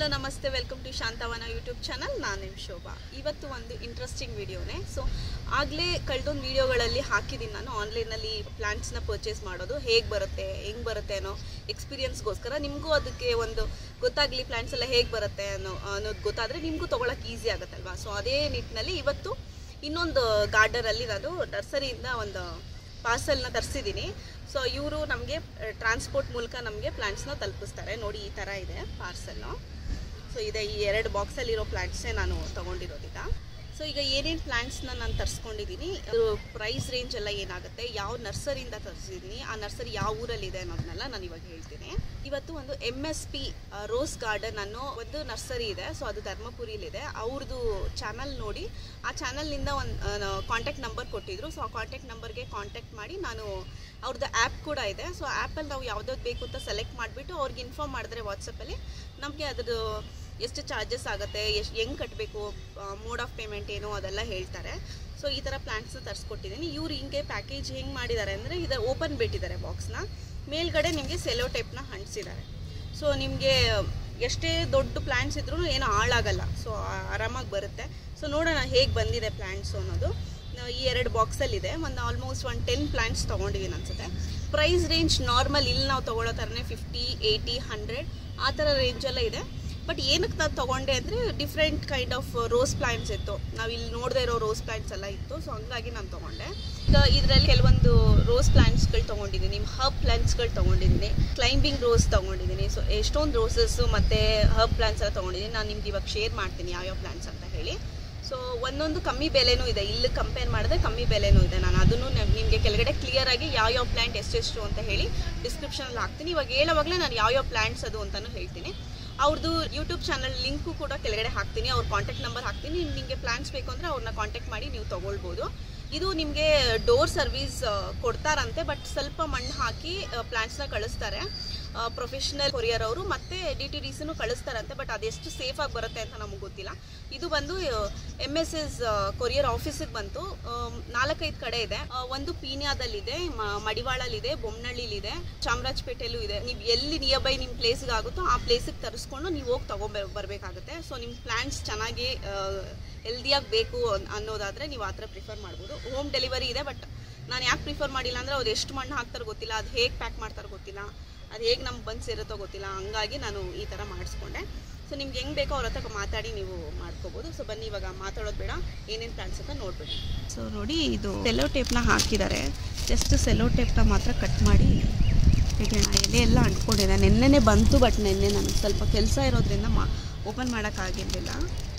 hello ನಮಸ್ತೆ welcome to Shantavana YouTube channel ನಾನು ನಿಮ್ಮ ಶೋಭಾ ಇವತ್ತು ಒಂದು ಇಂಟ್ರೆಸ್ಟಿಂಗ್ ವಿಡಿಯೋನೇ ಸೊ ಆಗಲೇ ಕಳೆದೊಂದು ವಿಡಿಯೋಗಳಲ್ಲಿ ಹಾಕಿದ್ದೀನಿ ನಾನು ಆನ್ಲೈನಲ್ಲಿ ಪ್ಲಾಂಟ್ಸ್ನ ಪರ್ಚೇಸ್ ಮಾಡೋದು ಹೇಗೆ ಬರುತ್ತೆ ಹೆಂಗೆ ಬರುತ್ತೆ ಅನ್ನೋ ಎಕ್ಸ್ಪೀರಿಯನ್ಸ್ಗೋಸ್ಕರ ನಿಮಗೂ ಅದಕ್ಕೆ ಒಂದು ಗೊತ್ತಾಗಲಿ ಪ್ಲಾಂಟ್ಸ್ ಎಲ್ಲ ಹೇಗೆ ಬರುತ್ತೆ ಅನ್ನೋ ಅನ್ನೋದು ಗೊತ್ತಾದರೆ ನಿಮಗೂ ತೊಗೊಳಕ್ಕೆ ಈಸಿ ಆಗುತ್ತಲ್ವಾ ಸೊ ಅದೇ ನಿಟ್ಟಿನಲ್ಲಿ ಇವತ್ತು ಇನ್ನೊಂದು ಗಾರ್ಡರಲ್ಲಿ ನಾನು ನರ್ಸರಿಯಿಂದ ಒಂದು ಪಾರ್ಸಲ್ನ ತರಿಸಿದ್ದೀನಿ ಸೊ ಇವರು ನಮಗೆ ಟ್ರಾನ್ಸ್ಪೋರ್ಟ್ ಮೂಲಕ ನಮಗೆ ಪ್ಲಾಂಟ್ಸ್ನ ತಲುಪಿಸ್ತಾರೆ ನೋಡಿ ಈ ಥರ ಇದೆ ಪಾರ್ಸಲ್ಲು ಸೊ ಇದೆ ಈ ಎರಡು ಬಾಕ್ಸಲ್ಲಿರೋ ಪ್ಲಾಂಟ್ಸೇ ನಾನು ತೊಗೊಂಡಿರೋದೀಗ ಸೊ ಈಗ ಏನೇನು ಪ್ಲಾಂಟ್ಸ್ನ ನಾನು ತರಿಸ್ಕೊಂಡಿದ್ದೀನಿ ಅದು ಪ್ರೈಸ್ ರೇಂಜ್ ಎಲ್ಲ ಏನಾಗುತ್ತೆ ಯಾವ ನರ್ಸರಿಯಿಂದ ತರಿಸಿದ್ದೀನಿ ಆ ನರ್ಸರಿ ಯಾವ ಊರಲ್ಲಿದೆ ಅನ್ನೋದನ್ನೆಲ್ಲ ನಾನು ಇವಾಗ ಹೇಳ್ತೀನಿ ಇವತ್ತು ಒಂದು M S P rose garden ಅನ್ನೋ ಒಂದು ನರ್ಸರಿ ಇದೆ ಸೊ ಅದು ಧರ್ಮಪುರಿಲಿದೆ ಅವ್ರದ್ದು ಚಾನಲ್ ನೋಡಿ ಆ ಚಾನಲ್ನಿಂದ ಒಂದು ಕಾಂಟ್ಯಾಕ್ಟ್ ನಂಬರ್ ಕೊಟ್ಟಿದ್ರು ಸೊ ಆ ಕಾಂಟ್ಯಾಕ್ಟ್ ನಂಬರ್ಗೆ ಕಾಂಟ್ಯಾಕ್ಟ್ ಮಾಡಿ ನಾನು ಅವ್ರದ್ದು ಆ್ಯಪ್ ಕೂಡ ಇದೆ ಸೊ ಆ್ಯಪಲ್ಲಿ ನಾವು ಯಾವುದಾದ್ರು ಬೇಕು ಅಂತ ಸೆಲೆಕ್ಟ್ ಮಾಡಿಬಿಟ್ಟು ಅವ್ರಿಗೆ ಇನ್ಫಾರ್ಮ್ ಮಾಡಿದ್ರೆ ವಾಟ್ಸಪ್ಪಲ್ಲಿ ನಮಗೆ ಅದ್ರದ್ದು ಎಷ್ಟು ಚಾರ್ಜಸ್ ಆಗುತ್ತೆ ಎಷ್ಟು ಹೆಂಗೆ ಕಟ್ಟಬೇಕು ಮೋಡ್ ಆಫ್ ಪೇಮೆಂಟ್ ಏನು ಅದೆಲ್ಲ ಹೇಳ್ತಾರೆ ಸೊ ಈ ಥರ ಪ್ಲ್ಯಾನ್ಸ್ನ ತರಿಸ್ಕೊಟ್ಟಿದ್ದೀನಿ ಇವ್ರು ಹಿಂಗೆ ಪ್ಯಾಕೇಜ್ ಹೆಂಗೆ ಮಾಡಿದ್ದಾರೆ ಅಂದರೆ ಇದು ಓಪನ್ ಬಿಟ್ಟಿದ್ದಾರೆ ಬಾಕ್ಸ್ನ ಮೇಲ್ಗಡೆ ನಿಮಗೆ ಸೆಲೋ ಟೈಪ್ನ ಹಂಚಿದ್ದಾರೆ ಸೊ ನಿಮಗೆ ಎಷ್ಟೇ ದೊಡ್ಡ ಪ್ಲ್ಯಾಂಟ್ಸ್ ಇದ್ರೂ ಏನು ಹಾಳಾಗಲ್ಲ ಸೊ ಆರಾಮಾಗಿ ಬರುತ್ತೆ ಸೊ ನೋಡೋಣ ಹೇಗೆ ಬಂದಿದೆ ಪ್ಲ್ಯಾಂಟ್ಸು ಅನ್ನೋದು ನಾವು ಈ ಎರಡು ಬಾಕ್ಸಲ್ಲಿದೆ ಒಂದು ಆಲ್ಮೋಸ್ಟ್ ಒಂದು ಟೆನ್ ಪ್ಲ್ಯಾಂಟ್ಸ್ ತೊಗೊಂಡಿದ್ದೀನಿ ಅನ್ಸುತ್ತೆ ಪ್ರೈಸ್ ರೇಂಜ್ ನಾರ್ಮಲ್ ಇಲ್ಲಿ ನಾವು ತೊಗೊಳ್ಳೋ ಥರನೇ ಫಿಫ್ಟಿ ಏಯ್ಟಿ ಹಂಡ್ರೆಡ್ ಆ ಥರ ರೇಂಜೆಲ್ಲ ಇದೆ ಬಟ್ ಏನಕ್ಕೆ ನಾನು ತೊಗೊಂಡೆ ಅಂದರೆ different kind of rose plants ಇತ್ತು ನಾವು ಇಲ್ಲಿ ನೋಡದೇ ಇರೋ ರೋಸ್ ಪ್ಲ್ಯಾಂಟ್ಸ್ ಎಲ್ಲ ಇತ್ತು ಸೊ ಹಂಗಾಗಿ ನಾನು ತೊಗೊಂಡೆ ಈಗ ಇದರಲ್ಲಿ ಕೆಲವೊಂದು ರೋಸ್ ಪ್ಲ್ಯಾಂಟ್ಸ್ಗಳು ತೊಗೊಂಡಿದ್ದೀನಿ ಹರ್ಬ್ ಪ್ಲ್ಯಾಂಟ್ಸ್ಗಳು ತೊಗೊಂಡಿದ್ದೀನಿ ಕ್ಲೈಂಬಿಂಗ್ ರೋಸ್ ತೊಗೊಂಡಿದ್ದೀನಿ ಸೊ ಎಷ್ಟೊಂದು ರೋಸಸ್ಸು ಮತ್ತು ಹರ್ಬ್ ಪ್ಲ್ಯಾಂಟ್ಸ್ ಎಲ್ಲ ತೊಗೊಂಡಿದ್ದೀನಿ ನಾನು ನಿಮ್ಗೆ ಇವಾಗ ಶೇರ್ ಮಾಡ್ತೀನಿ ಯಾವ್ಯಾವ ಪ್ಲ್ಯಾಂಟ್ಸ್ ಅಂತ ಹೇಳಿ ಸೊ ಒಂದೊಂದು ಕಮ್ಮಿ ಬೆಲೆನೂ ಇದೆ ಇಲ್ಲಿ ಕಂಪೇರ್ ಮಾಡಿದ್ರೆ ಕಮ್ಮಿ ಬೆಲೆನೂ ಇದೆ ನಾನು ಅದನ್ನು ನಿಮಗೆ ಕೆಳಗಡೆ ಕ್ಲಿಯರ್ ಆಗಿ ಯಾವ್ಯಾವ ಪ್ಲ್ಯಾಂಟ್ ಎಷ್ಟೆಷ್ಟು ಅಂತ ಹೇಳಿ ಡಿಸ್ಕ್ರಿಪ್ಷನಲ್ಲಿ ಹಾಕ್ತೀನಿ ಇವಾಗ ಹೇಳೋವಾಗಲೇ ನಾನು ಯಾವ್ಯಾವ ಪ್ಲ್ಯಾಂಟ್ಸ್ ಅದು ಅಂತಲೂ ಹೇಳ್ತೀನಿ ಅವ್ರದ್ದು ಯೂಟ್ಯೂಬ್ ಚಾನಲ್ ಲಿಂಕು ಕೂಡ ಕೆಳಗಡೆ ಹಾಕ್ತೀನಿ ಅವ್ರ ಕಾಂಟ್ಯಾಕ್ಟ್ ನಂಬರ್ ಹಾಕ್ತೀನಿ ನಿಮಗೆ ಪ್ಲ್ಯಾನ್ಸ್ ಬೇಕು ಅಂದರೆ ಅವ್ರನ್ನ ಕಾಂಟ್ಯಾಕ್ಟ್ ಮಾಡಿ ನೀವು ತೊಗೊಳ್ಬೋದು ಇದು ನಿಮಗೆ ಡೋರ್ ಸರ್ವಿಸ್ ಕೊಡ್ತಾರಂತೆ ಬಟ್ ಸ್ವಲ್ಪ ಮಣ್ಣು ಹಾಕಿ ಪ್ಲ್ಯಾಂಟ್ಸ್ನ ಕಳಿಸ್ತಾರೆ ಪ್ರೊಫೆಷ್ನಲ್ ಕೊರಿಯರ್ ಅವರು ಮತ್ತೆ ಡಿ ಟಿ ಡಿಸನ್ನು ಕಳಿಸ್ತಾರಂತೆ ಬಟ್ ಅದೆಷ್ಟು ಸೇಫಾಗಿ ಬರುತ್ತೆ ಅಂತ ನಮಗೆ ಗೊತ್ತಿಲ್ಲ ಇದು ಬಂದು ಎಮ್ ಎಸ್ ಎಸ್ ಕೊರಿಯರ್ ಆಫೀಸಿಗೆ ಬಂತು ನಾಲ್ಕೈದು ಕಡೆ ಇದೆ ಆ, ಒಂದು ಪೀಣ್ಯಾದಲ್ಲಿದೆ ಮ- ಮಡಿವಾಳಲ್ಲಿದೆ ಬೊಮ್ಮನಹಳ್ಳಿಲಿದೆ ಚಾಮರಾಜಪೇಟೆಯಲ್ಲೂ ಇದೆ ನೀವು ಎಲ್ಲಿ ನಿಯರ್ ಬೈ ನಿಮ್ಮ ಪ್ಲೇಸ್ಗೆ ಆಗುತ್ತೋ ಆ ಪ್ಲೇಸಿಗೆ ತರಿಸ್ಕೊಂಡು ನೀವು ಹೋಗಿ ತೊಗೊಂಬರ್ ಬರಬೇಕಾಗುತ್ತೆ ಸೊ ನಿಮ್ಮ ಪ್ಲ್ಯಾನ್ಸ್ ಚೆನ್ನಾಗಿ ಹೆಲ್ದಿಯಾಗಿ ಬೇಕು ಅನ್- ಅನ್ನೋದಾದರೆ ನೀವು ಆ ಥರ ಪ್ರಿಫರ್ ಮಾಡ್ಬೋದು ಹೋಮ್ ಡೆಲಿವರಿ ಇದೆ ಬಟ್ ನಾನು ಯಾಕೆ ಪ್ರಿಫರ್ ಮಾಡಿಲ್ಲ ಅಂದರೆ ಅವ್ರು ಎಷ್ಟು ಮಣ್ಣು ಹಾಕ್ತಾರೋ ಗೊತ್ತಿಲ್ಲ ಅದು ಹೇಗೆ ಪ್ಯಾಕ್ ಮಾಡ್ತಾರೋ ಗೊತ್ತಿಲ್ಲ ಅದು ಹೇಗೆ ನಮ್ಗೆ ಬಂದು ಸೇರುತ್ತೋ ಗೊತ್ತಿಲ್ಲ ಹಂಗಾಗಿ ನಾನು ಈ ಥರ ಮಾಡಿಸ್ಕೊಂಡೆ ಸೊ ನಿಮ್ಗೆ ಹೆಂಗೆ ಬೇಕೋ ಅವ್ರ ಹತ್ರ ಮಾತಾಡಿ ನೀವು ಮಾಡ್ಕೋಬೋದು ಸೊ ಬನ್ನಿ ಇವಾಗ ಮಾತಾಡೋದು ಬೇಡ ಏನೇನು ಪ್ಲಾನ್ಸ್ ಅಂತ ನೋಡ್ಬಿಡಿ ಸೊ ನೋಡಿ ಇದು ಸೆಲೋ ಟೇಪ್ನ ಹಾಕಿದ್ದಾರೆ ಜಸ್ಟ್ ಸೆಲೋ ಟೇಪ್ನ ಮಾತ್ರ ಕಟ್ ಮಾಡಿ ತೆಗೆಯೋಣ ಎಲೆ ಎಲ್ಲ ಅಂಟ್ಕೊಂಡಿದೆ ನಿನ್ನೆನೇ ಬಂತು ಬಟ್ ನಿನ್ನೆ ನನಗೆ ಸ್ವಲ್ಪ ಕೆಲಸ ಇರೋದ್ರಿಂದ ಮಾ ಓಪನ್ ಮಾಡೋಕ್ಕಾಗಿರಲಿಲ್ಲ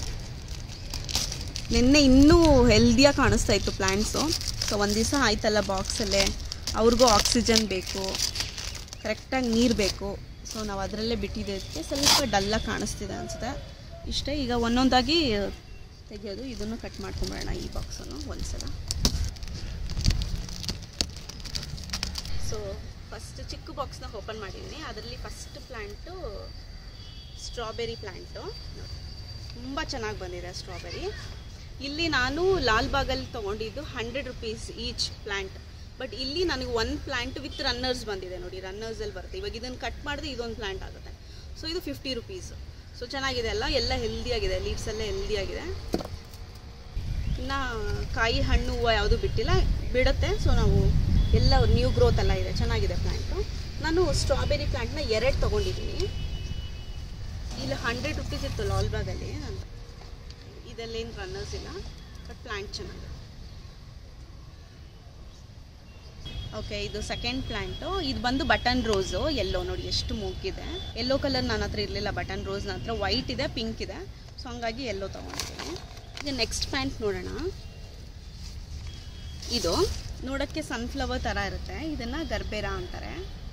ನಿನ್ನೆ ಇನ್ನೂ ಹೆಲ್ದಿಯಾಗಿ ಕಾಣಿಸ್ತಾ ಇತ್ತು ಪ್ಲ್ಯಾಂಟ್ಸು ಸೊ ಒಂದು ದಿವಸ ಆಯ್ತಲ್ಲ ಬಾಕ್ಸಲ್ಲೇ ಅವ್ರಿಗೂ ಆಕ್ಸಿಜನ್ ಬೇಕು ಕರೆಕ್ಟಾಗಿ ನೀರು ಬೇಕು ಸೊ ನಾವು ಅದರಲ್ಲೇ ಬಿಟ್ಟಿದ್ದಕ್ಕೆ ಸ್ವಲ್ಪ ಡಲ್ಲಾಗಿ ಕಾಣಿಸ್ತಿದೆ ಅನಿಸುತ್ತೆ ಇಷ್ಟೇ ಈಗ ಒಂದೊಂದಾಗಿ ತೆಗೆಯೋದು ಇದನ್ನು ಕಟ್ ಮಾಡ್ಕೊಂಬಿಡೋಣ ಈ ಬಾಕ್ಸನ್ನು ಒಂದ್ಸಲ ಸೊ ಫಸ್ಟ್ ಚಿಕ್ಕ ಬಾಕ್ಸ್ನ ಓಪನ್ ಮಾಡಿದ್ದೀನಿ ಅದರಲ್ಲಿ ಫಸ್ಟ್ ಪ್ಲ್ಯಾಂಟು ಸ್ಟ್ರಾಬೆರಿ ಪ್ಲ್ಯಾಂಟು ತುಂಬ ಚೆನ್ನಾಗಿ ಬಂದಿದೆ ಸ್ಟ್ರಾಬೆರಿ ಇಲ್ಲಿ ನಾನು ಲಾಲ್ಬಾಗಲ್ಲಿ ತೊಗೊಂಡಿದ್ದು hundred rupees each plant but ಇಲ್ಲಿ ನನಗೆ ಒಂದು ಪ್ಲ್ಯಾಂಟ್ ವಿತ್ ರನ್ನರ್ಸ್ ಬಂದಿದೆ ನೋಡಿ ರನ್ನರ್ಸಲ್ಲಿ ಬರುತ್ತೆ ಇವಾಗ ಇದನ್ನು ಕಟ್ ಮಾಡಿದ್ರೆ ಇದೊಂದು ಪ್ಲ್ಯಾಂಟ್ ಆಗುತ್ತೆ ಸೊ ಇದು ಫಿಫ್ಟಿ ರುಪೀಸ್ ಸೊ ಚೆನ್ನಾಗಿದೆ ಅಲ್ಲ ಎಲ್ಲ ಹೆಲ್ದಿಯಾಗಿದೆ ಲೀವ್ಸ್ ಎಲ್ಲ ಹೆಲ್ದಿಯಾಗಿದೆ ಇನ್ನು ಕಾಯಿ ಹಣ್ಣು ಹೂವು ಯಾವುದು ಬಿಟ್ಟಿಲ್ಲ ಬಿಡುತ್ತೆ ಸೊ ನಾವು ಎಲ್ಲ ನ್ಯೂ ಗ್ರೋತ್ ಎಲ್ಲ ಇದೆ ಚೆನ್ನಾಗಿದೆ ಪ್ಲ್ಯಾಂಟು ನಾನು ಸ್ಟ್ರಾಬೆರಿ ಪ್ಲ್ಯಾಂಟ್ನ ಎರಡು ತೊಗೊಂಡಿದ್ದೀನಿ ಇಲ್ಲಿ ಹಂಡ್ರೆಡ್ ರುಪೀಸ್ ಇತ್ತು ಲಾಲ್ಬಾಗಲ್ಲಿ ನಾನು ಇದಲ್ಲೇನು ರನ್ನರ್ಸ್ ಇಲ್ಲ ಬಟ್ ಪ್ಲ್ಯಾಂಟ್ ಚೆನ್ನಾಗಿದೆ ಓಕೆ ಇದು ಸೆಕೆಂಡ್ ಪ್ಲ್ಯಾಂಟು ಇದು ಬಂದು ಬಟನ್ ರೋಸು ಎಲ್ಲೋ ನೋಡಿ ಎಷ್ಟು ಮೂಗಿದೆ ಎಲ್ಲೋ ಕಲರ್ ನನ್ನ ಹತ್ರ ಇರಲಿಲ್ಲ ಬಟನ್ ರೋಸ್ ನನ್ನ ಹತ್ರ ವೈಟ್ ಇದೆ ಪಿಂಕ್ ಇದೆ ಸೊ ಹಂಗಾಗಿ ಎಲ್ಲೋ ತೊಗೊಂಡಿದ್ದೀನಿ ಈಗ ನೆಕ್ಸ್ಟ್ ಪ್ಲ್ಯಾಂಟ್ ನೋಡೋಣ ಇದು ನೋಡೋಕ್ಕೆ ಸನ್ಫ್ಲವರ್ ಥರ ಇರುತ್ತೆ ಇದನ್ನು ಗರ್ಬೇರಾ ಅಂತಾರೆ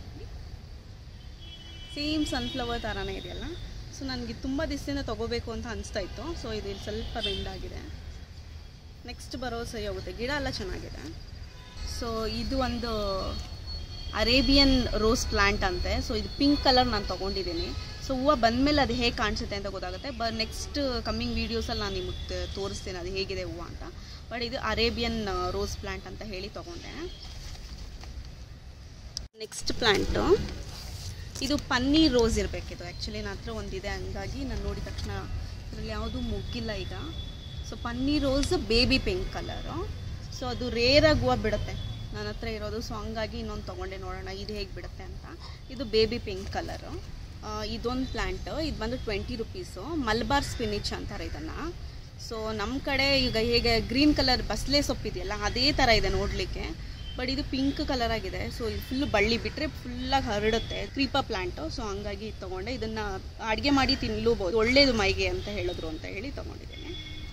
ಸೇಮ್ ಸನ್ಫ್ಲವರ್ ಥರನೇ ಇದೆಯಲ್ಲ ಸೊ ನನಗೆ ತುಂಬ ದಿವಸದಿಂದ ತೊಗೋಬೇಕು ಅಂತ ಅನಿಸ್ತಾ ಇತ್ತು ಸೊ ಇದು ಇಲ್ಲಿ ಸ್ವಲ್ಪ ಬೆಂಡ್ ಆಗಿದೆ ನೆಕ್ಸ್ಟ್ ಬರೋ ಸರಿ ಹೋಗುತ್ತೆ ಗಿಡ ಎಲ್ಲ ಚೆನ್ನಾಗಿದೆ ಸೊ ಇದು ಒಂದು ಅರೇಬಿಯನ್ ರೋಸ್ ಪ್ಲ್ಯಾಂಟ್ ಅಂತೆ ಸೊ ಇದು ಪಿಂಕ್ ಕಲರ್ ನಾನು ತೊಗೊಂಡಿದ್ದೀನಿ ಸೊ ಹೂವು ಬಂದಮೇಲೆ ಅದು ಹೇಗೆ ಕಾಣಿಸುತ್ತೆ ಅಂತ ಗೊತ್ತಾಗುತ್ತೆ ಬ ನೆಕ್ಸ್ಟ್ ಕಮ್ಮಿಂಗ್ ವೀಡಿಯೋಸಲ್ಲಿ ನಾನು ನಿಮಗೆ ತೋರಿಸ್ತೀನಿ ಅದು ಹೇಗಿದೆ ಹೂವು ಅಂತ ಬಟ್ ಇದು ಅರೇಬಿಯನ್ ರೋಸ್ ಪ್ಲ್ಯಾಂಟ್ ಅಂತ ಹೇಳಿ ತೊಗೊಂಡೆ ನೆಕ್ಸ್ಟ್ ಪ್ಲ್ಯಾಂಟು ಇದು ಪನ್ನೀರ್ ರೋಸ್ ಇರಬೇಕಿದು ಆ್ಯಕ್ಚುಲಿ ನನ್ನ ಹತ್ರ ಒಂದಿದೆ ಹಂಗಾಗಿ ನಾನು ನೋಡಿದ ತಕ್ಷಣ ಇದರಲ್ಲಿ ಯಾವುದೂ ಮುಗ್ಗಿಲ್ಲ ಈಗ so panneer rose baby pink colour so ಅದು ರೇರಾಗಿ ಹೂವು ಬಿಡುತ್ತೆ ನನ್ನ ಹತ್ರ ಇರೋದು ಸೊ ಹಂಗಾಗಿ ಇನ್ನೊಂದು ತೊಗೊಂಡೆ ನೋಡೋಣ ಇದು ಹೇಗೆ ಬಿಡುತ್ತೆ ಅಂತ ಇದು ಬೇಬಿ ಪಿಂಕ್ ಕಲರು ಇದೊಂದು ಪ್ಲ್ಯಾಂಟ್ ಇದು ಬಂದು ಟ್ವೆಂಟಿ ರುಪೀಸು ಮಲ್ಬಾರ್ ಸ್ಪಿನಿಚ್ ಅಂತಾರೆ ಇದನ್ನು ಸೊ ನಮ್ಮ ಕಡೆ ಈಗ ಹೇಗೆ ಗ್ರೀನ್ ಕಲರ್ ಬಸ್ಲೆ ಸೊಪ್ಪಿದೆಯಲ್ಲ ಅದೇ ಥರ ಇದೆ ನೋಡಲಿಕ್ಕೆ ಬಟ್ ಇದು ಪಿಂಕ್ ಕಲರ್ ಆಗಿದೆ ಸೊ ಇದು ಫುಲ್ ಬಳ್ಳಿ ಬಿಟ್ಟರೆ ಫುಲ್ಲಾಗಿ ಹರಡುತ್ತೆ ಕ್ರೀಪ ಪ್ಲ್ಯಾಂಟು ಸೊ ಹಂಗಾಗಿ ಇದು ತೊಗೊಂಡೆ ಇದನ್ನು ಅಡುಗೆ ಮಾಡಿ ತಿನ್ನಲೂಬೋದು ಒಳ್ಳೇದು ಮೈಗೆ ಅಂತ ಹೇಳಿದ್ರು ಅಂತ ಹೇಳಿ ತೊಗೊಂಡಿದ್ದೇನೆ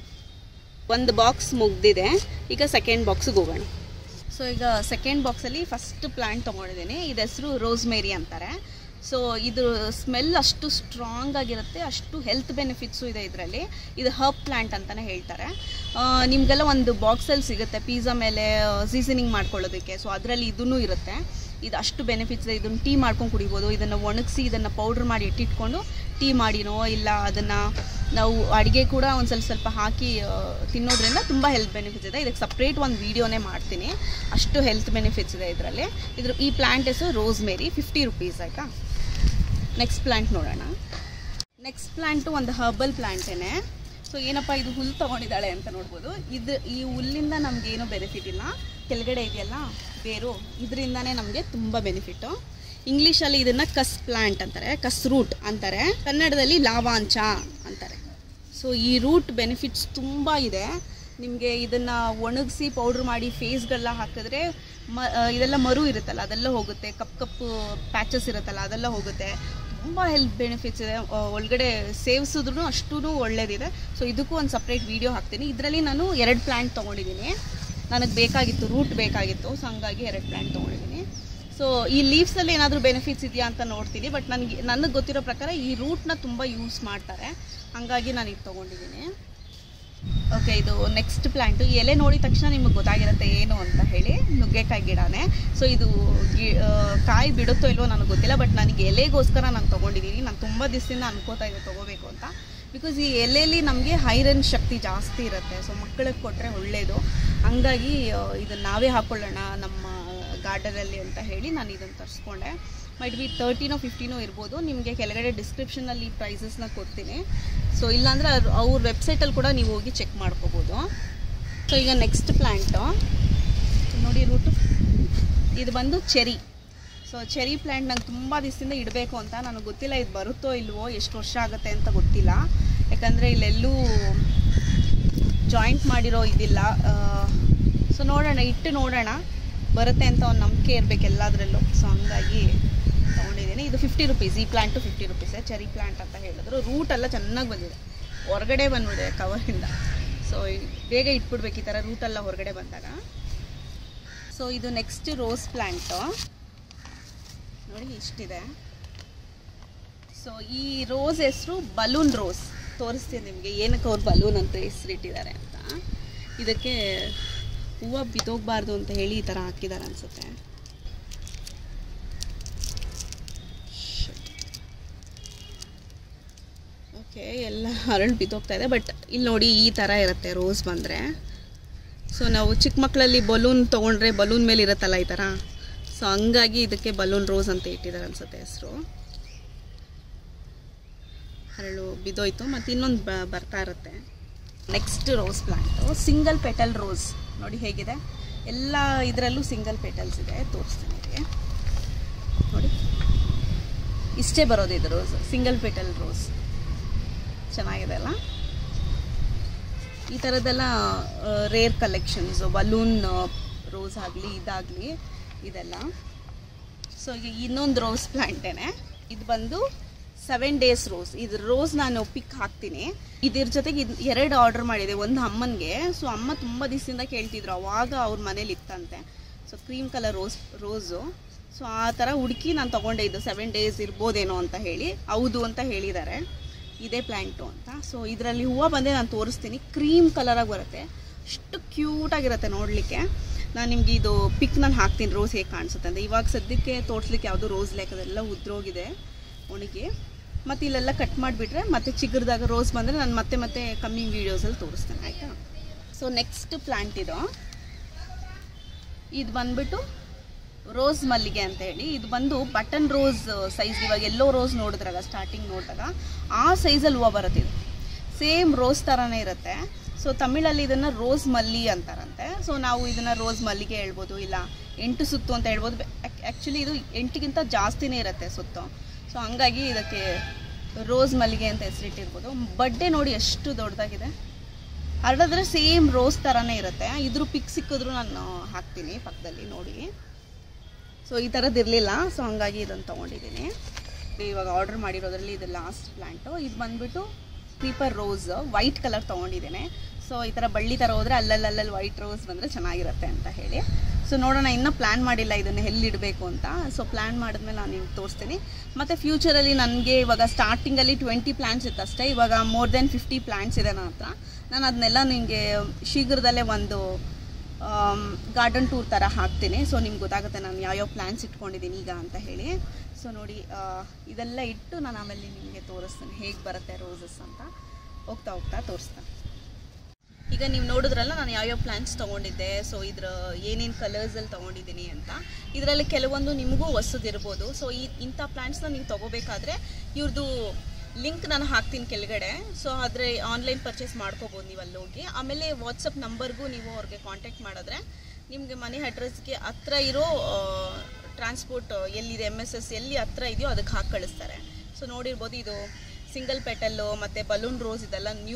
ಒಂದು ಬಾಕ್ಸ್ ಮುಗ್ದಿದೆ ಈಗ ಸೆಕೆಂಡ್ ಬಾಕ್ಸ್ಗೆ ಹೋಗೋಣ ಸೊ ಈಗ ಸೆಕೆಂಡ್ ಬಾಕ್ಸಲ್ಲಿ ಫಸ್ಟ್ ಪ್ಲ್ಯಾಂಟ್ ತೊಗೊಂಡಿದ್ದೀನಿ ಇದು ಹೆಸರು ರೋಸ್ಮೇರಿ ಅಂತಾರೆ ಸೊ ಇದು ಸ್ಮೆಲ್ ಅಷ್ಟು ಸ್ಟ್ರಾಂಗ್ ಆಗಿರುತ್ತೆ ಅಷ್ಟು ಹೆಲ್ತ್ ಬೆನಿಫಿಟ್ಸು ಇದೆ ಇದರಲ್ಲಿ ಇದು ಹರ್ಬ್ ಪ್ಲ್ಯಾಂಟ್ ಅಂತಲೇ ಹೇಳ್ತಾರೆ ಆ, ನಿಮಗೆಲ್ಲ ಒಂದು ಬಾಕ್ಸಲ್ಲಿ ಸಿಗುತ್ತೆ ಪಿಜ್ಜಾ ಮೇಲೆ ಸೀಸನಿಂಗ್ ಮಾಡ್ಕೊಳ್ಳೋದಕ್ಕೆ ಸೊ ಅದರಲ್ಲಿ ಇದೂ ಇರುತ್ತೆ ಇದು ಅಷ್ಟು ಬೆನಿಫಿಟ್ಸ್ ಇದೆ ಇದನ್ನು ಟೀ ಮಾಡ್ಕೊಂಡು ಕುಡಿಬೋದು ಇದನ್ನು ಒಣಗಿಸಿ ಇದನ್ನು ಪೌಡ್ರ್ ಮಾಡಿ ಇಟ್ಟಿಟ್ಕೊಂಡು ಟೀ ಮಾಡಿನೋ ಇಲ್ಲ ಅದನ್ನು ನಾವು ಅಡುಗೆ ಕೂಡ ಒಂದು ಸ್ವಲ್ಪ ಸ್ವಲ್ಪ ಹಾಕಿ ಆ, ತಿನ್ನೋದ್ರಿಂದ ತುಂಬ ಹೆಲ್ತ್ ಬೆನಿಫಿಟ್ಸ್ ಇದೆ ಇದಕ್ಕೆ ಸಪ್ರೇಟ್ ಒಂದು ವೀಡಿಯೋನೇ ಮಾಡ್ತೀನಿ ಅಷ್ಟು ಹೆಲ್ತ್ ಬೆನಿಫಿಟ್ಸ್ ಇದೆ ಇದರಲ್ಲಿ ಇದ್ರ ಈ ಪ್ಲ್ಯಾಂಟ್ ಹೆಸರು ರೋಸ್ ಮೇರಿ ಫಿಫ್ಟಿ ರುಪೀಸ್ ಆಯಿತಾ ನೆಕ್ಸ್ಟ್ ಪ್ಲ್ಯಾಂಟ್ ನೋಡೋಣ ನೆಕ್ಸ್ಟ್ ಪ್ಲ್ಯಾಂಟು ಒಂದು ಹರ್ಬಲ್ ಪ್ಲ್ಯಾಂಟೇನೆ ಸೊ ಏನಪ್ಪ ಇದು ಹುಲ್ಲು ತೊಗೊಂಡಿದ್ದಾಳೆ ಅಂತ ನೋಡ್ಬೋದು ಇದು ಈ ಹುಲ್ಲಿಂದ ನಮಗೇನು ಬೆನಿಫಿಟ್ ಇಲ್ಲ ಕೆಳಗಡೆ ಇದೆಯಲ್ಲ ಬೇರು ಇದರಿಂದನೇ ನಮಗೆ ತುಂಬ ಬೆನಿಫಿಟ್ಟು ಇಂಗ್ಲೀಷಲ್ಲಿ ಇದನ್ನು ಕಸ್ ಪ್ಲ್ಯಾಂಟ್ ಅಂತಾರೆ ಕಸ್ ರೂಟ್ ಅಂತಾರೆ ಕನ್ನಡದಲ್ಲಿ ಲಾವಾಂಚ ಅಂತಾರೆ ಸೊ ಈ ರೂಟ್ ಬೆನಿಫಿಟ್ಸ್ ತುಂಬ ಇದೆ ನಿಮಗೆ ಇದನ್ನು ಒಣಗಿಸಿ ಪೌಡ್ರ್ ಮಾಡಿ ಫೇಸ್ಗೆಲ್ಲ ಹಾಕಿದ್ರೆ ಮ ಆ, ಇದೆಲ್ಲ ಮರು ಇರುತ್ತಲ್ಲ ಅದೆಲ್ಲ ಹೋಗುತ್ತೆ ಕಪ್ ಕಪ್ಪು ಪ್ಯಾಚಸ್ ಇರುತ್ತಲ್ಲ ಅದೆಲ್ಲ ಹೋಗುತ್ತೆ ತುಂಬ ಹೆಲ್ತ್ ಬೆನಿಫಿಟ್ಸ್ ಇದೆ ಆ, ಒಳಗಡೆ ಸೇವಿಸಿದ್ರು ಅಷ್ಟೂ ಒಳ್ಳೇದಿದೆ ಸೊ ಇದಕ್ಕೂ ಒಂದು ಸಪ್ರೇಟ್ ವೀಡಿಯೋ ಹಾಕ್ತೀನಿ ಇದರಲ್ಲಿ ನಾನು ಎರಡು ಪ್ಲ್ಯಾಂಟ್ ತೊಗೊಂಡಿದ್ದೀನಿ ನನಗೆ ಬೇಕಾಗಿತ್ತು ರೂಟ್ ಬೇಕಾಗಿತ್ತು ಸೊ ಹಂಗಾಗಿ ಎರಡು ಪ್ಲ್ಯಾಂಟ್ ತೊಗೊಂಡಿದ್ದೀನಿ ಸೊ ಈ ಲೀವ್ಸಲ್ಲಿ ಏನಾದರೂ ಬೆನಿಫಿಟ್ಸ್ ಇದೆಯಾ ಅಂತ ನೋಡ್ತೀನಿ ಬಟ್ ನನಗೆ ನನಗೆ ಗೊತ್ತಿರೋ ಪ್ರಕಾರ ಈ ರೂಟ್ನ ತುಂಬ ಯೂಸ್ ಮಾಡ್ತಾರೆ ಹಾಗಾಗಿ ನಾನು ಇದು ತೊಗೊಂಡಿದ್ದೀನಿ ಓಕೆ ಇದು ನೆಕ್ಸ್ಟ್ ಪ್ಲ್ಯಾಂಟು ಈ ಎಲೆ ನೋಡಿದ ತಕ್ಷಣ ನಿಮಗೆ ಗೊತ್ತಾಗಿರುತ್ತೆ ಏನು ಅಂತ ಹೇಳಿ ನುಗ್ಗೆಕಾಯಿ ಗಿಡನೇ ಸೊ ಇದು ಗಿ ಆ, ಕಾಯಿ ಬಿಡುತ್ತೋ ಇಲ್ವೋ ನನಗೆ ಗೊತ್ತಿಲ್ಲ ಬಟ್ ನನಗೆ ಎಲೆಗೋಸ್ಕರ ನಾನು ತೊಗೊಂಡಿದ್ದೀನಿ ನಾನು ತುಂಬ ದಿವಸದಿಂದ ಅನ್ಕೋತಾ ಇದ್ದೆ ತೊಗೋಬೇಕು ಅಂತ ಬಿಕಾಸ್ ಈ ಎಲೆಯಲ್ಲಿ ನಮಗೆ ಐರನ್ ಶಕ್ತಿ ಜಾಸ್ತಿ ಇರುತ್ತೆ ಸೊ ಮಕ್ಕಳಿಗೆ ಕೊಟ್ಟರೆ ಒಳ್ಳೆಯದು ಹಂಗಾಗಿ ಇದನ್ನು ನಾವೇ ಹಾಕ್ಕೊಳ್ಳೋಣ ನಮ್ಮ ಗಾರ್ಡನಲ್ಲಿ ಅಂತ ಹೇಳಿ ನಾನು ಇದನ್ನು ತರಿಸ್ಕೊಂಡೆ ಮೈಟ್ ಬಿ ತರ್ಟಿನೋ ಫಿಫ್ಟಿನೋ ಇರ್ಬೋದು ನಿಮಗೆ ಕೆಳಗಡೆ ಡಿಸ್ಕ್ರಿಪ್ಷನಲ್ಲಿ ಪ್ರೈಸಸ್ನ ಕೊಡ್ತೀನಿ ಸೊ ಇಲ್ಲಾಂದರೆ ಅವ್ರ- ಅವ್ರ ವೆಬ್ಸೈಟಲ್ಲಿ ಕೂಡ ನೀವು ಹೋಗಿ ಚೆಕ್ ಮಾಡ್ಕೋಬೋದು ಸೊ ಈಗ ನೆಕ್ಸ್ಟ್ ಪ್ಲ್ಯಾಂಟು ನೋಡಿ ರೂಟು ಇದು ಬಂದು ಚೆರಿ ಸೊ ಚೆರಿ ಪ್ಲ್ಯಾಂಟ್ ನಂಗೆ ತುಂಬ ದಿವಸದಿಂದ ಇಡಬೇಕು ಅಂತ ನನಗೆ ಗೊತ್ತಿಲ್ಲ ಇದು ಬರುತ್ತೋ ಇಲ್ವೋ ಎಷ್ಟು ವರ್ಷ ಆಗುತ್ತೆ ಅಂತ ಗೊತ್ತಿಲ್ಲ ಯಾಕಂದರೆ ಇಲ್ಲೆಲ್ಲೂ ಜಾಯಿಂಟ್ ಮಾಡಿರೋ ಇದಿಲ್ಲ ಸೊ ನೋಡೋಣ ಇಟ್ಟು ನೋಡೋಣ ಬರುತ್ತೆ ಅಂತ ಒಂದು ನಂಬಿಕೆ ಇರಬೇಕು ಎಲ್ಲದರಲ್ಲೂ ಸೊ ಹಂಗಾಗಿ ತೊಗೊಂಡಿದ್ದೀನಿ ಇದು ಫಿಫ್ಟಿ ರುಪೀಸ್ ಈ ಪ್ಲ್ಯಾಂಟು ಫಿಫ್ಟಿ ರುಪೀಸೇ ಚೆರಿ ಪ್ಲ್ಯಾಂಟ್ ಅಂತ ಹೇಳಿದ್ರು ರೂಟ್ ಎಲ್ಲ ಚೆನ್ನಾಗಿ ಬಂದಿದೆ ಹೊರಗಡೆ ಬಂದ್ಬಿಡಿದೆ ಕವರಿಂದ ಸೊ ಬೇಗ ಇಟ್ಬಿಡ್ಬೇಕು ಈ ಥರ ರೂಟೆಲ್ಲ ಹೊರಗಡೆ ಬಂದಾಗ ಸೊ ಇದು ನೆಕ್ಸ್ಟ್ ರೋಸ್ ಪ್ಲ್ಯಾಂಟು ನೋಡಿ ಇಷ್ಟಿದೆ ಸೊ ಈ ರೋಸ್ ಹೆಸರು ಬಲೂನ್ ರೋಸ್ ತೋರಿಸ್ತೀನಿ ನಿಮಗೆ ಏನಕ್ಕೆ ಅವ್ರು ಬಲೂನ್ ಅಂತ ಹೆಸರಿಟ್ಟಿದ್ದಾರೆ ಅಂತ ಇದಕ್ಕೆ ಹೂವು ಬಿದ್ದೋಗ್ಬಾರ್ದು ಅಂತ ಹೇಳಿ ಈ ಥರ ಹಾಕಿದ್ದಾರೆ ಅನಿಸುತ್ತೆ ಓಕೆ ಎಲ್ಲ ಹರಳು ಬಿದ್ದೋಗ್ತಾ ಇದೆ ಬಟ್ ಇಲ್ಲಿ ನೋಡಿ ಈ ಥರ ಇರುತ್ತೆ ರೋಸ್ ಬಂದರೆ ಸೊ ನಾವು ಚಿಕ್ಕ ಮಕ್ಕಳಲ್ಲಿ ಬಲೂನ್ ತೊಗೊಂಡ್ರೆ ಬಲೂನ್ ಮೇಲೆ ಇರುತ್ತಲ್ಲ ಈ ಥರ ಸೊ ಹಂಗಾಗಿ ಇದಕ್ಕೆ ಬಲೂನ್ ರೋಸ್ ಅಂತ ಇಟ್ಟಿದ್ದಾರೆ ಅನ್ಸುತ್ತೆ ಹೆಸರು ಹರಳು ಬಿದ್ದೋಯ್ತು ಮತ್ತು ಇನ್ನೊಂದು ಬ ಬರ್ತಾ ಇರುತ್ತೆ next rose plant single petal rose ನೋಡಿ ಹೇಗಿದೆ ಎಲ್ಲ ಇದರಲ್ಲೂ ಸಿಂಗಲ್ ಪೆಟಲ್ಸ್ ಇದೆ ತೋರಿಸ್ತೀನಿ ನಿಮಗೆ ನೋಡಿ ಇಷ್ಟೇ ಬರೋದು ಇದು ರೋಸ್ ಸಿಂಗಲ್ ಪೆಟಲ್ ರೋಸ್ ಚೆನ್ನಾಗಿದೆ ಅಲ್ಲ ಈ ಥರದ್ದೆಲ್ಲ ರೇರ್ ಕಲೆಕ್ಷನ್ಸು ಬಲೂನ್ ರೋಸ್ ಆಗಲಿ ಇದಾಗಲಿ ಇದೆಲ್ಲ ಸೊ ಈಗ ಇನ್ನೊಂದು ರೋಸ್ ಪ್ಲ್ಯಾಂಟೇನೆ ಇದು ಬಂದು ಸೆವೆನ್ ಡೇಸ್ ರೋಸ್ ಇದು ರೋಸ್ ನಾನು ಪಿಕ್ ಹಾಕ್ತೀನಿ ಇದ್ರ ಜೊತೆಗೆ ಇದು ಎರಡು ಆರ್ಡರ್ ಮಾಡಿದೆ ಒಂದು ಅಮ್ಮನಿಗೆ ಸೊ ಅಮ್ಮ ತುಂಬ ದಿವಸದಿಂದ ಕೇಳ್ತಿದ್ರು ಅವಾಗ ಅವ್ರ ಮನೇಲಿ ಇತ್ತಂತೆ so cream colour rose rose so ಆ ಥರ ಹುಡುಕಿ ನಾನು ತೊಗೊಂಡೆ ಇದು ಸೆವೆನ್ ಡೇಸ್ ಇರ್ಬೋದೇನೋ ಅಂತ ಹೇಳಿ ಹೌದು ಅಂತ ಹೇಳಿದ್ದಾರೆ ಇದೇ ಪ್ಲ್ಯಾಂಟು ಅಂತ ಸೊ ಇದರಲ್ಲಿ ಹೂವು ಬಂದೆ ನಾನು ತೋರಿಸ್ತೀನಿ ಕ್ರೀಮ್ ಕಲರಾಗಿ ಬರುತ್ತೆ ಅಷ್ಟು ಕ್ಯೂಟಾಗಿರುತ್ತೆ ನೋಡಲಿಕ್ಕೆ ನಾನು ನಿಮಗೆ ಇದು ಪಿಕ್ ನಾನು ಹಾಕ್ತೀನಿ ರೋಸ್ ಹೇಗೆ ಕಾಣಿಸುತ್ತೆ ಅಂತ ಇವಾಗ ಸದ್ಯಕ್ಕೆ ತೋರಿಸ್ಲಿಕ್ಕೆ ಯಾವುದು ರೋಸ್ ಲೆಕ್ಕದೆಲ್ಲ ಉದ್ರೋಗಿದೆ ಒಣಗಿ ಮತ್ತು ಇಲ್ಲೆಲ್ಲ ಕಟ್ ಮಾಡಿಬಿಟ್ರೆ ಮತ್ತೆ ಚಿಗುರ್ದಾಗ ರೋಸ್ ಬಂದರೆ ನಾನು ಮತ್ತೆ ಮತ್ತೆ ಕಮ್ಮಿಂಗ್ ವೀಡಿಯೋಸಲ್ಲಿ ತೋರಿಸ್ತೇನೆ ಆಯಿತಾ ಸೊ ನೆಕ್ಸ್ಟ್ ಪ್ಲ್ಯಾಂಟ್ ಇದು ಇದು ಬಂದ್ಬಿಟ್ಟು ರೋಸ್ ಮಲ್ಲಿಗೆ ಅಂತ ಹೇಳಿ ಇದು ಬಂದು ಬಟನ್ ರೋಸ್ ಸೈಜ್ ಇವಾಗ ಎಲ್ಲೋ ರೋಸ್ ನೋಡಿದ್ರಾಗ ಸ್ಟಾರ್ಟಿಂಗ್ ನೋಡಿದಾಗ ಆ ಸೈಜಲ್ಲಿ ಹೂವು ಬರುತ್ತೆ ಇದು ಸೇಮ್ ರೋಸ್ ಥರನೇ ಇರುತ್ತೆ ಸೊ ತಮಿಳಲ್ಲಿ ಇದನ್ನು ರೋಸ್ ಮಲ್ಲಿ ಅಂತಾರಂತೆ ಸೊ ನಾವು ಇದನ್ನು ರೋಸ್ ಮಲ್ಲಿಗೆ ಹೇಳ್ಬೋದು ಇಲ್ಲ ಎಂಟು ಸುತ್ತು ಅಂತ ಹೇಳ್ಬೋದು ಆ್ಯಕ್ಚುಲಿ ಇದು ಎಂಟಿಗಿಂತ ಜಾಸ್ತಿನೇ ಇರುತ್ತೆ ಸುತ್ತು ಸೊ ಹಂಗಾಗಿ ಇದಕ್ಕೆ ರೋಸ್ ಮಲ್ಲಿಗೆ ಅಂತ ಹೆಸರಿಟ್ಟಿರ್ಬೋದು ಬಡ್ಡೆ ನೋಡಿ ಎಷ್ಟು ದೊಡ್ಡದಾಗಿದೆ ಹರಡಿದ್ರೆ ಸೇಮ್ ರೋಸ್ ಥರನೇ ಇರುತ್ತೆ ಇದ್ರ ಪಿಕ್ ಸಿಕ್ಕಿದ್ರು ನಾನು ಹಾಕ್ತೀನಿ ಪಕ್ಕದಲ್ಲಿ ನೋಡಿ ಸೊ ಈ ಥರದ್ದು ಇರಲಿಲ್ಲ ಸೊ ಹಂಗಾಗಿ ಇದನ್ನು ತೊಗೊಂಡಿದ್ದೀನಿ ಇವಾಗ ಆರ್ಡರ್ ಮಾಡಿರೋದ್ರಲ್ಲಿ ಇದು ಲಾಸ್ಟ್ ಪ್ಲ್ಯಾಂಟು ಇದು ಬಂದ್ಬಿಟ್ಟು ಕ್ರೀಪರ್ ರೋಸ್ ವೈಟ್ ಕಲರ್ ತೊಗೊಂಡಿದ್ದೇನೆ ಸೊ ಈ ಥರ ಬಳ್ಳಿ ಥರ ಹೋದರೆ ಅಲ್ಲಲ್ಲಲ್ಲಿ ವೈಟ್ ರೋಸ್ ಬಂದರೆ ಚೆನ್ನಾಗಿರುತ್ತೆ ಅಂತ ಹೇಳಿ ಸೊ ನೋಡೋಣ ಇನ್ನೂ ಪ್ಲ್ಯಾನ್ ಮಾಡಿಲ್ಲ ಇದನ್ನು ಎಲ್ಲಿಡಬೇಕು ಅಂತ ಸೊ ಪ್ಲ್ಯಾನ್ ಮಾಡಿದ್ಮೇಲೆ ನಾನು ನಿಮ್ಗೆ ತೋರಿಸ್ತೀನಿ ಮತ್ತು ಫ್ಯೂಚರಲ್ಲಿ ನನಗೆ ಇವಾಗ ಸ್ಟಾರ್ಟಿಂಗಲ್ಲಿ ಟ್ವೆಂಟಿ ಪ್ಲ್ಯಾಂಟ್ಸ್ ಇತ್ತು ಅಷ್ಟೇ ಇವಾಗ ಮೋರ್ ದೆನ್ ಫಿಫ್ಟಿ ಪ್ಲ್ಯಾಂಟ್ಸ್ ಇದೆ ನನ್ನ ಹತ್ರ ನಾನು ಅದನ್ನೆಲ್ಲ ನಿಮಗೆ ಶೀಘ್ರದಲ್ಲೇ ಒಂದು ಗಾರ್ಡನ್ ಟೂರ್ ಥರ ಹಾಕ್ತೀನಿ ಸೊ ನಿಮ್ಗೆ ಗೊತ್ತಾಗುತ್ತೆ ನಾನು ಯಾವ್ಯಾವ ಪ್ಲ್ಯಾನ್ಸ್ ಇಟ್ಕೊಂಡಿದ್ದೀನಿ ಈಗ ಅಂತ ಹೇಳಿ ಸೊ ನೋಡಿ ಆ, ಇದೆಲ್ಲ ಇಟ್ಟು ನಾನು ಆಮೇಲೆ ನಿಮಗೆ ತೋರಿಸ್ತೀನಿ ಹೇಗೆ ಬರುತ್ತೆ ರೋಸಸ್ ಅಂತ ಹೋಗ್ತಾ ಹೋಗ್ತಾ ತೋರಿಸ್ತೀನಿ ಈಗ ನೀವು ನೋಡಿದ್ರಲ್ಲ ನಾನು ಯಾವ್ಯಾವ ಪ್ಲ್ಯಾನ್ಸ್ ತೊಗೊಂಡಿದ್ದೆ ಸೊ ಇದ್ರ ಏನೇನು ಕಲರ್ಸಲ್ಲಿ ತೊಗೊಂಡಿದ್ದೀನಿ ಅಂತ ಇದರಲ್ಲಿ ಕೆಲವೊಂದು ನಿಮಗೂ ಹೊಸದಿರ್ಬೋದು ಸೊ ಈ ಇಂಥ ಪ್ಲ್ಯಾಂಟ್ಸ್ನ ನೀವು ತೊಗೋಬೇಕಾದ್ರೆ ಇವ್ರದ್ದು ಲಿಂಕ್ ನಾನು ಹಾಕ್ತೀನಿ ಕೆಳಗಡೆ ಸೊ ಆದರೆ ಆನ್ಲೈನ್ ಪರ್ಚೇಸ್ ಮಾಡ್ಕೋಬೋದು ನೀವು ಅಲ್ಲಿ ಹೋಗಿ ಆಮೇಲೆ ವಾಟ್ಸಪ್ ನಂಬರ್ಗೂ ನೀವು ಅವ್ರಿಗೆ ಕಾಂಟ್ಯಾಕ್ಟ್ ಮಾಡಿದ್ರೆ ನಿಮಗೆ ಮನೆ ಅಡ್ರೆಸ್ಗೆ ಹತ್ರ ಇರೋ ಟ್ರಾನ್ಸ್ಪೋರ್ಟ್ ಎಲ್ಲಿದೆ ಎಮ್ ಎಸ್ ಎಸ್ ಎಲ್ಲಿ ಹತ್ರ ಇದೆಯೋ ಅದಕ್ಕೆ ಹಾಕಿ ಕಳಿಸ್ತಾರೆ ಸೊ ನೋಡಿರ್ಬೋದು ಇದು ಸಿಂಗಲ್ ಪೆಟಲ್ಲು ಮತ್ತು ಬಲೂನ್ ರೋಸ್ ಇದೆಲ್ಲ ನ್ಯೂ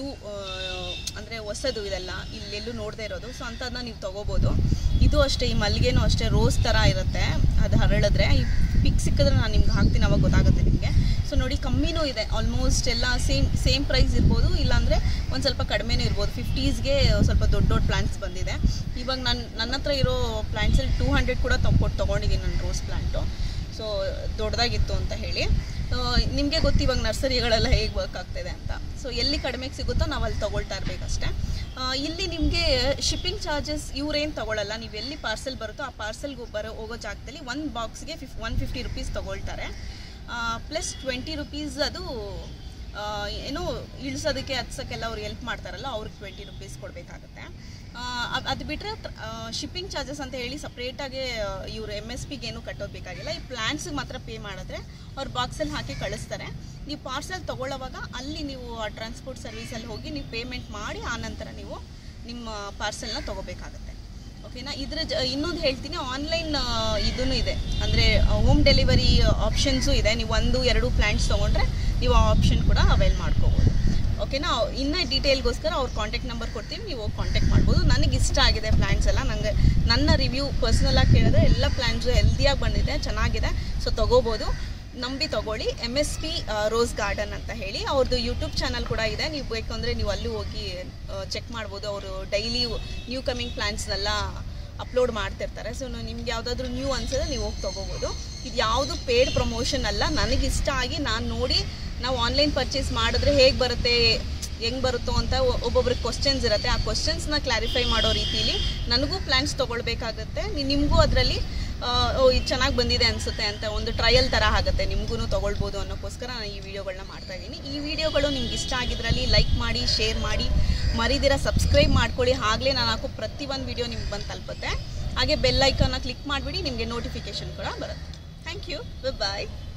ಅಂದರೆ ಹೊಸದು ಇದೆಲ್ಲ ಇಲ್ಲೆಲ್ಲೂ ನೋಡದೇ ಇರೋದು ಸೊ ಅಂಥದ್ದನ್ನ ನೀವು ತೊಗೋಬೋದು ಇದು ಅಷ್ಟೇ ಈ ಮಲ್ಲಿಗೆನೂ ಅಷ್ಟೇ ರೋಸ್ ಥರ ಇರುತ್ತೆ ಅದು ಹರಳಿದ್ರೆ ಈ ಪಿಕ್ ಸಿಕ್ಕಿದ್ರೆ ನಾನು ನಿಮ್ಗೆ ಹಾಕ್ತೀನಿ ಅವಾಗ ಗೊತ್ತಾಗುತ್ತೆ ನಿಮಗೆ ಸೊ ನೋಡಿ ಕಮ್ಮಿನೂ ಇದೆ ಆಲ್ಮೋಸ್ಟ್ ಎಲ್ಲ ಸೇಮ್ ಸೇಮ್ ಪ್ರೈಸ್ ಇರ್ಬೋದು ಇಲ್ಲಾಂದರೆ ಒಂದು ಸ್ವಲ್ಪ ಕಡಿಮೆನೂ ಇರ್ಬೋದು ಫಿಫ್ಟೀಸ್ಗೆ ಸ್ವಲ್ಪ ದೊಡ್ಡ ದೊಡ್ಡ ಪ್ಲಾಂಟ್ಸ್ ಬಂದಿದೆ ಇವಾಗ ನಾನು ನನ್ನ ಹತ್ರ ಇರೋ ಪ್ಲಾಂಟ್ಸಲ್ಲಿ ಟೂ ಹಂಡ್ರೆಡ್ ಕೂಡ ತೊಗೊಟ್ಟು ತೊಗೊಂಡಿದ್ದೀನಿ ನಾನು ರೋಸ್ ಪ್ಲಾಂಟು ಸೊ ದೊಡ್ಡದಾಗಿತ್ತು ಅಂತ ಹೇಳಿ ನಿಮಗೆ ಗೊತ್ತು ಇವಾಗ ನರ್ಸರಿಗಳೆಲ್ಲ ಹೇಗೆ ವರ್ಕ್ ಆಗ್ತಿದೆ ಅಂತ ಸೊ ಎಲ್ಲಿ ಕಡಿಮೆಗೆ ಸಿಗುತ್ತೋ ನಾವು ಅಲ್ಲಿ ತೊಗೊಳ್ತಾ ಇರಬೇಕಷ್ಟೇ ಇಲ್ಲಿ ನಿಮಗೆ ಶಿಪ್ಪಿಂಗ್ ಚಾರ್ಜಸ್ ಇವ್ರೇನು ತೊಗೊಳ್ಳಲ್ಲ ನೀವು ಎಲ್ಲಿ ಪಾರ್ಸೆಲ್ ಬರುತ್ತೋ ಆ ಪಾರ್ಸೆಲ್ಗೆ ಬರೋ ಹೋಗೋ ಜಾಗದಲ್ಲಿ ಒಂದು ಬಾಕ್ಸ್ಗೆ ಫಿಫ್ ಒನ್ ಫಿಫ್ಟಿ ರುಪೀಸ್ ತೊಗೊಳ್ತಾರೆ ಪ್ಲಸ್ ಟ್ವೆಂಟಿ ರುಪೀಸ್ ಅದು ಆ, ಏನು ಇಳಿಸೋದಕ್ಕೆ ಹತ್ಸೋಕ್ಕೆಲ್ಲ ಅವ್ರು ಹೆಲ್ಪ್ ಮಾಡ್ತಾರಲ್ಲ ಅವ್ರಿಗೆ ಟ್ವೆಂಟಿ ರುಪೀಸ್ ಕೊಡಬೇಕಾಗುತ್ತೆ ಅದು ಬಿಟ್ಟರೆ ಶಿಪ್ಪಿಂಗ್ ಚಾರ್ಜಸ್ ಅಂತ ಹೇಳಿ ಸಪ್ರೇಟಾಗಿ ಇವರು ಎಮ್ ಎಸ್ ಪಿಗೆ ಏನು ಕಟ್ಟೋದು ಬೇಕಾಗಿಲ್ಲ ಈ ಪ್ಲ್ಯಾನ್ಸಿಗೆ ಮಾತ್ರ ಪೇ ಮಾಡಿದ್ರೆ ಅವ್ರು ಬಾಕ್ಸಲ್ಲಿ ಹಾಕಿ ಕಳಿಸ್ತಾರೆ ನೀವು ಪಾರ್ಸೆಲ್ ತೊಗೊಳ್ಳೋವಾಗ ಅಲ್ಲಿ ನೀವು ಆ ಟ್ರಾನ್ಸ್ಪೋರ್ಟ್ ಸರ್ವಿಸಲ್ಲಿ ಹೋಗಿ ನೀವು ಪೇಮೆಂಟ್ ಮಾಡಿ ಆನಂತರ ನೀವು ನಿಮ್ಮ ಪಾರ್ಸೆಲ್ನ ತೊಗೋಬೇಕಾಗತ್ತೆ ಓಕೆನಾ ಇದ್ರ ಜ ಇನ್ನೊಂದು ಹೇಳ್ತೀನಿ ಆನ್ಲೈನ್ ಇದೂ ಇದೆ ಅಂದರೆ ಹೋಮ್ ಡೆಲಿವರಿ ಆಪ್ಷನ್ಸು ಇದೆ ನೀವು ಒಂದು ಎರಡು ಪ್ಲ್ಯಾಂಟ್ಸ್ ತೊಗೊಂಡ್ರೆ ನೀವು ಆ ಆಪ್ಷನ್ ಕೂಡ ಅವೈಲ್ ಮಾಡ್ಕೋಬೋದು ಓಕೆನಾ ಇನ್ನೂ ಡೀಟೇಲ್ಗೋಸ್ಕರ ಅವ್ರ ಕಾಂಟ್ಯಾಕ್ಟ್ ನಂಬರ್ ಕೊಡ್ತೀವಿ ನೀವು ಹೋಗಿ ಕಾಂಟ್ಯಾಕ್ಟ್ ಮಾಡ್ಬೋದು ನನಗೆ ಇಷ್ಟ ಆಗಿದೆ ಪ್ಲ್ಯಾಂಟ್ಸ್ ಎಲ್ಲ ನನಗೆ ನನ್ನ ರಿವ್ಯೂ ಪರ್ಸ್ನಲಾಗಿ ಕೇಳಿದ್ರೆ ಎಲ್ಲ ಪ್ಲ್ಯಾಂಟ್ಸು ಹೆಲ್ದಿಯಾಗಿ ಬಂದಿದೆ ಚೆನ್ನಾಗಿದೆ ಸೊ ತೊಗೋಬೋದು ನಂಬಿ ತಗೊಳ್ಳಿ M S P rose garden ಅಂತ ಹೇಳಿ ಅವ್ರದ್ದು ಯೂಟ್ಯೂಬ್ ಚಾನಲ್ ಕೂಡ ಇದೆ ನೀವು ಬೇಕಂದರೆ ನೀವು ಅಲ್ಲಿ ಹೋಗಿ ಚೆಕ್ ಮಾಡ್ಬೋದು ಅವರು ಡೈಲಿ ನ್ಯೂ ಕಮಿಂಗ್ ಪ್ಲ್ಯಾನ್ಸ್ನೆಲ್ಲ ಅಪ್ಲೋಡ್ ಮಾಡ್ತಿರ್ತಾರೆ ಸೊ ನಿಮ್ಗೆ ಯಾವುದಾದ್ರೂ ನ್ಯೂ ಅನ್ಸಿದ್ರೆ ನೀವು ಹೋಗಿ ತೊಗೋಬೋದು ಇದು ಯಾವುದು ಪೇಡ್ ಪ್ರಮೋಷನ್ ಅಲ್ಲ ನನಗೆ ಇಷ್ಟ ಆಗಿ ನಾನು ನೋಡಿ ನಾವು ಆನ್ಲೈನ್ ಪರ್ಚೇಸ್ ಮಾಡಿದ್ರೆ ಹೇಗೆ ಬರುತ್ತೆ ಹೆಂಗೆ ಬರುತ್ತೋ ಅಂತ ಒ- ಒಬ್ಬೊಬ್ರಿಗೆ ಕ್ವಶನ್ಸ್ ಇರುತ್ತೆ ಆ ಕ್ವಶನ್ಸ್ನ ಕ್ಲಾರಿಫೈ ಮಾಡೋ ರೀತಿಲಿ ನನಗೂ ಪ್ಲ್ಯಾನ್ಸ್ ತೊಗೊಳ್ಬೇಕಾಗತ್ತೆ ನಿಮಗೂ ಅದರಲ್ಲಿ ಓ ಇದು ಚೆನ್ನಾಗಿ ಬಂದಿದೆ ಅನಿಸುತ್ತೆ ಅಂತ ಒಂದು ಟ್ರಯಲ್ ಥರ ಆಗುತ್ತೆ ನಿಮಗೂ ತೊಗೊಳ್ಬೋದು ಅನ್ನೋಕ್ಕೋಸ್ಕರ ನಾನು ಈ ವಿಡಿಯೋಗಳನ್ನ ಮಾಡ್ತಾ ಇದ್ದೀನಿ ಈ ವಿಡಿಯೋಗಳು ನಿಮ್ಗೆ ಇಷ್ಟ ಆಗಿದ್ರಲ್ಲಿ ಲೈಕ್ ಮಾಡಿ ಶೇರ್ ಮಾಡಿ ಮರಿದಿರ ಸಬ್ಸ್ಕ್ರೈಬ್ ಮಾಡ್ಕೊಳ್ಳಿ ಆಗಲೇ ನಾನು ಹಾಕೋ ಪ್ರತಿ ಒಂದು ವಿಡಿಯೋ ನಿಮ್ಗೆ ಬಂದು ತಲುಪುತ್ತೆ ಹಾಗೆ ಬೆಲ್ ಐಕನ್ನ ಕ್ಲಿಕ್ ಮಾಡಿಬಿಡಿ ನಿಮಗೆ ನೋಟಿಫಿಕೇಶನ್ ಕೂಡ ಬರುತ್ತೆ ಥ್ಯಾಂಕ್ ಯು ಬಾಯ್